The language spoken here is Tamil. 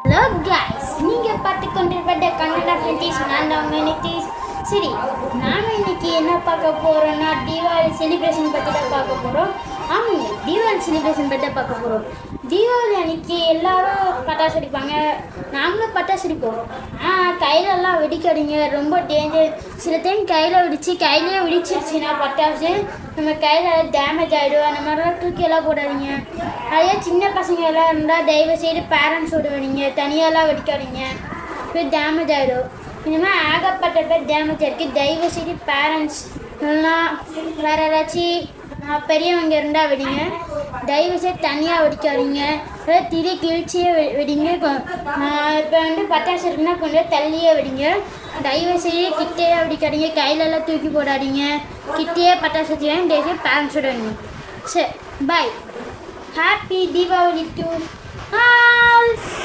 ஹலோ கைஸ் நீங்கள் பார்த்து கொண்டிருப்பத கன்னடா ஃபிலிட்டீஸ் நான் தான் உங்கள் நிதிஷ் சரி நாம இன்னைக்கு என்ன பார்க்க போகிறோம்னா தீபாவளி செலிப்ரேஷன் பற்றி தான் பார்க்க போகிறோம் ஆமாங்க தீபாவளி செலிப்ரேஷன் பற்றி தான் பார்க்க போகிறோம் தீபாவளி அன்னைக்கு எல்லாரும் பட்டாசு வெடிப்பாங்க நாமளும் பட்டாசு வெடிப்போம் ஆனால் கையிலலாம் வெடிக்காதீங்க ரொம்ப டேஞ்சர் சில டைம் கையில் வெடிச்சு கையிலே வெடிச்சிருச்சுன்னா பட்டாசு நம்ம கையில் டேமேஜ் ஆகிடும் அந்த மாதிரிலாம் தூக்கி எல்லாம் போடாதீங்க அதே சின்ன பசங்க எல்லாம் இருந்தால் தயவு செய்து பேரண்ட்ஸோட வெடிங்க தனியாலாம் வெடிக்காதீங்க போய் டேமேஜ் ஆகிடும் இந்த மாதிரி ஏகப்பட்ட பேர் டேமேஜ் இருக்குது தயவு செய்து பேரண்ட்ஸ் இல்லைனா வேறு ஏதாச்சும் ஆஹ், பெரியவங்க இருந்தால் வெடிங்க தயவு செய்து தனியாக வெடிக்காதீங்க அதாவது திரி கிழிச்சியே வெ- வெடிங்க இப்போ வந்து பட்டாசு இருக்குன்னா கொஞ்சம் தள்ளியே வெடிங்க தயவு செய்து கிட்டேயே வெடிக்காதீங்க கையிலலாம் தூக்கி போடாதீங்க கிட்டேயே பட்டாசு வச்சுக்காங்க தயவு செய்து பேரண்ட்ஸோட வெடிங்க சரி bye happy Deepavali to all